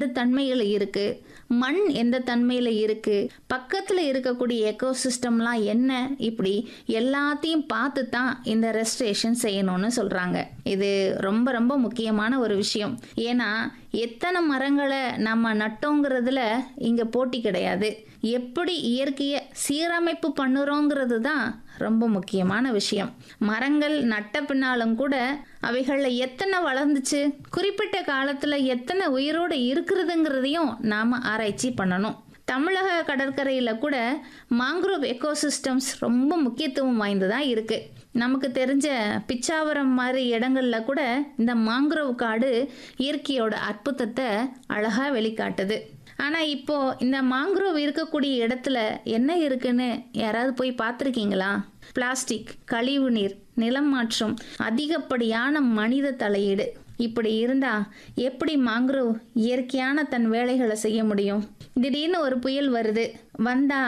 எந்த தன்மையில் இருக்கு மண் எந்த தன்மையில் இருக்கு பக்கத்தில் இருக்கக்கூடிய எக்கோசிஸ்டம்லாம் என்ன இப்படி எல்லாத்தையும் பார்த்து தான் இந்த ரெஸ்ட்ரேஷன் செய்யணும்னு சொல்கிறாங்க இது ரொம்ப ரொம்ப முக்கியமான ஒரு விஷயம் ஏன்னா எத்தனை மரங்களை நம்ம நட்டோங்கிறதுல இங்கே போட்டி கிடையாது எப்படி இயற்கையை சீரமைப்பு பண்ணுறோங்கிறது தான் ரொம்ப முக்கியமான விஷயம் மரங்கள் நட்ட பின்னாலும் கூட அவைகளில் எத்தனை வளர்ந்துச்சு குறிப்பிட்ட காலத்தில் எத்தனை உயிரோடு இருக்கிறதுங்கிறதையும் நாம் ஆராய்ச்சி பண்ணணும் தமிழக கடற்கரையில் கூட மாங்க்ரோவ் எக்கோசிஸ்டம்ஸ் ரொம்ப முக்கியத்துவம் வாய்ந்ததாக இருக்குது நமக்கு தெரிஞ்ச பிச்சாவரம் மாதிரி இடங்கள்ல கூட இந்த மாங்க்ரோவ் காடு இயற்கையோட அற்புதத்தை அழகாக வெளிக்காட்டுது ஆனால் இப்போ இந்த மாங்க்ரோவ் இருக்கக்கூடிய இடத்துல என்ன இருக்குன்னு யாராவது போய் பார்த்துருக்கீங்களா பிளாஸ்டிக் கழிவுநீர் நிலம் மாற்றம் அதிகப்படியான மனித தலையீடு இப்படி இருந்தா எப்படி மாங்க்ரோவ் இயற்கையான தன் வேலைகளை செய்ய முடியும் திடீர்னு ஒரு புயல் வருது வந்தா